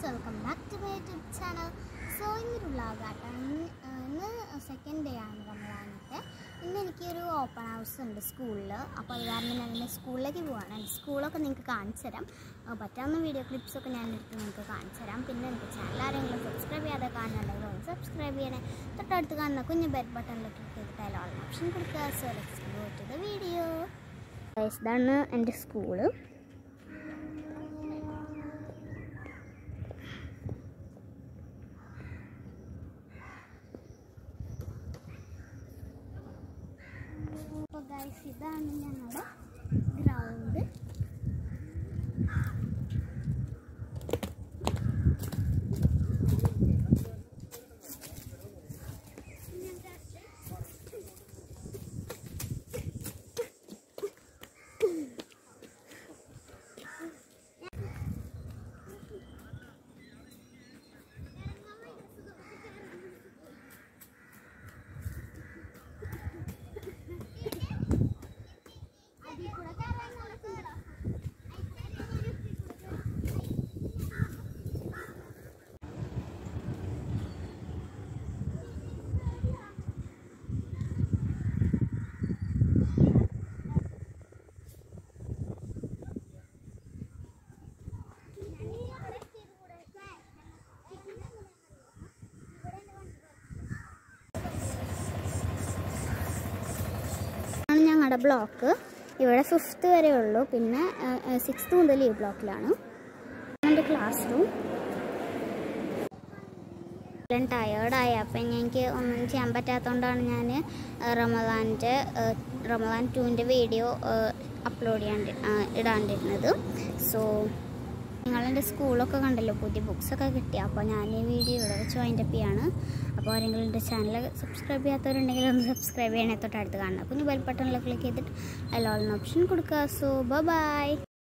welcome back to my YouTube channel so ഇന്നൊരു വ്ളോഗാട്ടോ ഇന്ന് ഇന്ന് സെക്കൻഡ് ഡേ ആണ് റമദാനത്തെ ഇന്ന് എനിക്കൊരു ഓപ്പൺ ഹൗസ് ഉണ്ട് സ്കൂളിൽ അപ്പോൾ അത് കാരണം ഞാൻ ഇന്ന് സ്കൂളിലേക്ക് പോവാണ് എൻ്റെ സ്കൂളൊക്കെ നിങ്ങൾക്ക് കാണിച്ചു തരാം ആ, പറ്റാവുന്ന വീഡിയോ ക്ലിപ്സൊക്കെ ഞാൻ എടുത്ത് നിങ്ങൾക്ക് കാണിച്ചു തരാം പിന്നെ എനിക്ക് ചാനൽ ആരെങ്കിലും സബ്സ്ക്രൈബ് ചെയ്യാതെ കാണുന്നുണ്ടെങ്കിൽ ഒന്ന് സബ്സ്ക്രൈബ് ചെയ്യണേ തൊട്ടടുത്ത് കാണുന്ന കുഞ്ഞ് ബെൽ ബട്ടണിൽ ക്ലിക്ക് ചെയ്തിട്ട് അതിൽ ഓൾ ഓപ്ഷൻ കൊടുക്കുക so let's go to the video ഇതാണ് എൻ്റെ സ്കൂള് അപ്പോൾ ഗൈസ് ഇതാണ് ഞങ്ങളുടെ ഗ്രൗണ്ട് ആണ് ഞങ്ങളുടെ ബ്ലോക്ക് ഇവിടെ ഫിഫ്ത്ത് വരെ ഉള്ളൂ പിന്നെ സിക്സ്ത് മുതൽ ഈ ബ്ലോക്കിലാണ് എൻ്റെ ക്ലാസ് റൂം ഞാൻ ടയേർഡായി അപ്പം എനിക്ക് ഒന്നും ചെയ്യാൻ പറ്റാത്തതുകൊണ്ടാണ് ഞാൻ റമദാൻ്റെ റമദാൻ ടുവിൻ്റെ വീഡിയോ അപ്ലോഡ് ചെയ്യാണ്ട് ആ, ഇടാണ്ടിരുന്നത് സോ നിങ്ങളെൻ്റെ സ്കൂളൊക്കെ കണ്ടല്ലോ പുതിയ ബുക്സൊക്കെ കിട്ടി അപ്പോൾ ഞാൻ ഈ വീഡിയോ ഇവിടെ വെച്ച് വൈൻഡ് അപ്പ് ചെയ്യാണ് അപ്പോൾ ആരെങ്കിലും എൻ്റെ ചാനൽ സബ്സ്ക്രൈബ് ചെയ്യാത്തവരുണ്ടെങ്കിൽ ഒന്ന് സബ്സ്ക്രൈബ് ചെയ്യണേ തൊട്ടടുത്ത് കാണണം കുഞ്ഞ് ബെൽ ബട്ടണിൽ ക്ലിക്ക് ചെയ്തിട്ട് അതിൽ ഓൾ ഓപ്ഷൻ കൊടുക്കുക സോ ബൈ